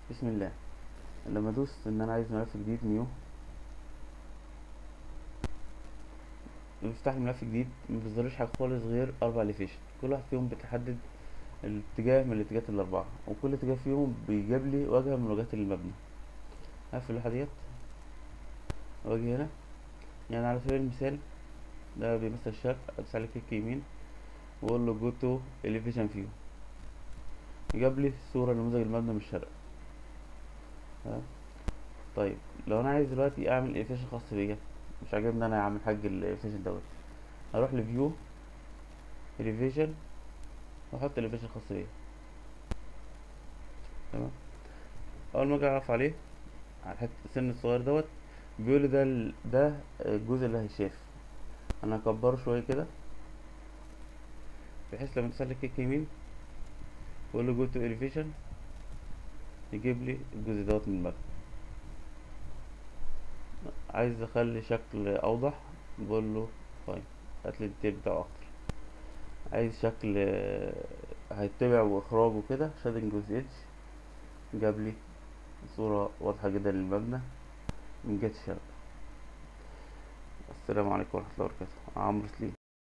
بسم الله لما ادوس ان انا عايز ملف جديد نيو بيفتح لي ملف جديد ما بيظهرليش حاجه خالص غير اربع ليفيشن كل واحد فيهم بتحدد الاتجاه من الاتجاهات الاربعه وكل اتجاه فيهم بيجيب لي واجهه من واجهات المبنى هقفل اللوحه ديت واجي هنا يعني على سبيل المثال ده بيمثل الشرق ادوس عليه كليك يمين واقول له جو تو elevation فيو جاب لي صوره لنموذج المبنى من الشرق تمام طيب لو انا عايز دلوقتي اعمل اليفيشن خاص بيا مش عاجبني انا اعمل حاج الاليفيشن دوت هروح لفيو اليفيشن واحط اليفيشن خاص بيا تمام اول ما اجي اقف عليه على حته السن الصغير دوت بيقول لي ده ال- ده الجزء اللي هيشاف انا هكبره شويه كده بحيث لما تسلك كليك يمين واقول له جو تو اليفيشن يجيب لي الجزء دوت من المبنى عايز اخلي شكل اوضح بقول له فاين هات لي الديتيل بتاعه اكتر عايز شكل آه، هيتبع واخراج وكده شادنج وذ ايدج جاب لي صورة واضحة جدا للمبنى من جهة الشرق السلام عليكم ورحمة الله وبركاته عمرو سليم